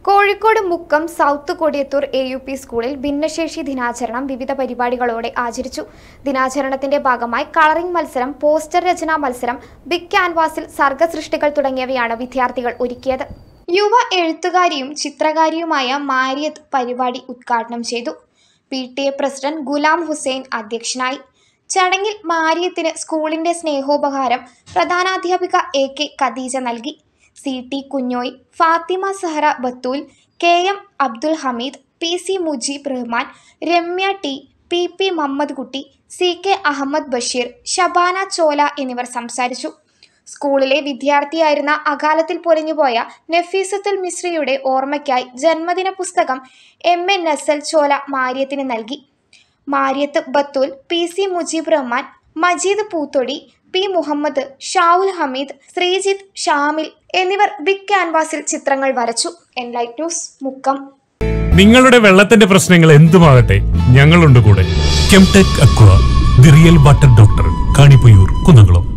Kozhikode Mukkam south Kodiyathur A U P സ്കൂളിൽ ഭിന്നശേഷി ദിനാചരണം വിവിധ പരിപാടികളോടെ ആചരിച്ചു ദിനാചരണത്തിന്റെ ഭാഗമായി കളറിംഗ് മത്സരം പോസ്റ്റർ രചനാ മത്സരം ബിഗ് ക്യാൻവാസിൽ സർഗസൃഷ്ടികൾ തുടങ്ങിയവയാണ് വിദ്യാർത്ഥികൾ ഒരുക്കിയത് യുവ എഴുത്തുകാരിയും ചിത്രകാരിയുമായ മാരിയത്ത് പരിപാടി ഉദ്ഘാടനം ചെയ്തു P T A president Ghulam Hussain അധ്യക്ഷനായി ചടങ്ങിൽ മാരിയത്തിന് സ്കൂളിന്റെ സ്നേഹോപഹാരം പ്രധാനാധ്യാപിക എ കെ ഖദീജ നൽകി C T Kunhoi Fathima Sahra Bathool K M Abdul Hameed P C Mujeeb Rahman Ramya T P P Muhammad Kutty C K Ahmed Basheer Shabana Chola എന്നിവർ സംസാരിച്ചു സ്കൂളിലെ വിദ്യാർത്ഥിയായിരുന്ന അകാലത്തിൽ പൊലിഞ്ഞുപോയ നഫീസത്തുൽ മിശ്രിയുടെ ഓർമ്മയ്ക്കായി ജന്മദിന പുസ്തകം എം എ നസൽ ചോല മാര്യത്തിന് നൽകി Mariyath Bathool P C Mujeeb Rahman Majeed Poothodi P Muhammad Shavul Hameed Sreejith Shamil എന്നിവർ ബിഗ് ക്യാൻവാസിൽ ചിത്രങ്ങൾ വരച്ചു എൻലൈറ്റ് ന്യൂസ് മുക്കം നിങ്ങളുടെ വെള്ളത്തിന്റെ പ്രശ്നങ്ങൾ എന്തുമാകട്ടെ ഞങ്ങളുണ്ട് കൂടെ Chemtech aqua the real water doctor Kanipayyur Kunnamkulam